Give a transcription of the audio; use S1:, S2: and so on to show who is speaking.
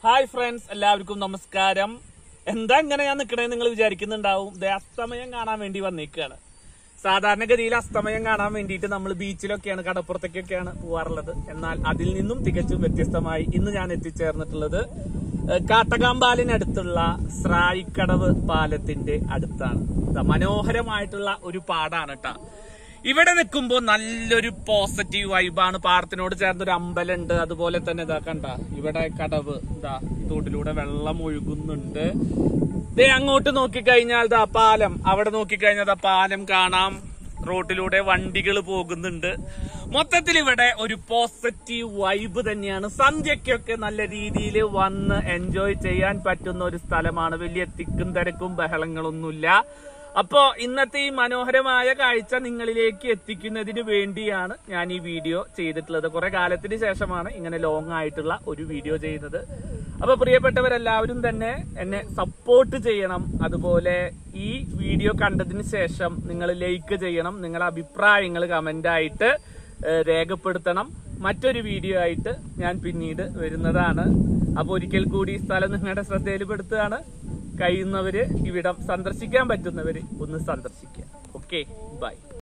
S1: hi friends എല്ലാവർക്കും നമസ്കാരം എന്താ ഇങ്ങനെ ഞാൻ നിക്കണേ നിങ്ങൾ വിചാരിക്കുന്നുണ്ടാവും ദേ അസ്തമയം കാണാൻ വേണ്ടി വന്നേക്കാണ് സാധാരണഗതിയിൽ അസ്തമയം കാണാൻ വേണ്ടിയിട്ട് നമ്മൾ ബീച്ചിലൊക്കെയാണ് കടപ്പുറത്തേക്കൊക്കെയാണ് പോവാറുള്ളത് എന്നാൽ അതിൽ നിന്നും തികച്ചും വ്യത്യസ്തമായി ഇന്ന് ഞാൻ എത്തിച്ചേർന്നിട്ടുള്ളത് ഏഹ്, കാട്ടകാമ്പാലിനടുത്തുള്ള സ്രായിക്കടവ് പാലത്തിന്റെ അടുത്താണ് ഇതാ മനോഹരമായിട്ടുള്ള ഒരു പാടാണ് കേട്ടാ ഇവിടെ നിൽക്കുമ്പോ നല്ലൊരു പോസിറ്റീവ് വൈബാണ് പാടത്തിനോട് ചേർന്ന് ഒരു അമ്പലമുണ്ട് അതുപോലെ തന്നെ ഇതാ കണ്ട ഇവിടെ കടവ് ഇതാ തോട്ടിലൂടെ വെള്ളം ഒഴുകുന്നുണ്ട് ദേ അങ്ങോട്ട് നോക്കിക്കഴിഞ്ഞാൽ ദാ പാലം അവിടെ നോക്കിക്കഴിഞ്ഞാൽ ദാ പാലം കാണാം റോഡിലൂടെ വണ്ടികൾ പോകുന്നുണ്ട് മൊത്തത്തിൽ ഇവിടെ ഒരു പോസിറ്റീവ് വൈബ് തന്നെയാണ് സന്ധ്യയ്ക്കൊക്കെ നല്ല രീതിയിൽ വന്ന് എൻജോയ് ചെയ്യാൻ പറ്റുന്ന ഒരു സ്ഥലമാണ് വലിയ തിക്കും തിരക്കും ബഹളങ്ങളൊന്നുമില്ല അപ്പോ ഇന്നത്തെ ഈ മനോഹരമായ കാഴ്ച നിങ്ങളിലേക്ക് എത്തിക്കുന്നതിന് വേണ്ടിയാണ് ഞാൻ ഈ വീഡിയോ ചെയ്തിട്ടുള്ളത് കുറെ കാലത്തിന് ശേഷമാണ് ഇങ്ങനെ ലോങ് ആയിട്ടുള്ള ഒരു വീഡിയോ ചെയ്യുന്നത് അപ്പൊ പ്രിയപ്പെട്ടവരെല്ലാവരും തന്നെ എന്നെ സപ്പോർട്ട് ചെയ്യണം അതുപോലെ ഈ വീഡിയോ കണ്ടതിന് ശേഷം നിങ്ങൾ ലൈക്ക് ചെയ്യണം നിങ്ങളുടെ അഭിപ്രായങ്ങൾ കമന്റ് ആയിട്ട് ഏഹ്, രേഖപ്പെടുത്തണം മറ്റൊരു വീഡിയോ ആയിട്ട് ഞാൻ പിന്നീട് വരുന്നതാണ് അപ്പൊ ഒരിക്കൽ കൂടി ഈ സ്ഥലം നിങ്ങളുടെ ശ്രദ്ധയിൽപ്പെടുത്തുകയാണ് കഴിയുന്നവര് ഇവിടം സന്ദർശിക്കാൻ പറ്റുന്നവര് ഒന്ന് സന്ദർശിക്കുക ഓക്കെ ബൈ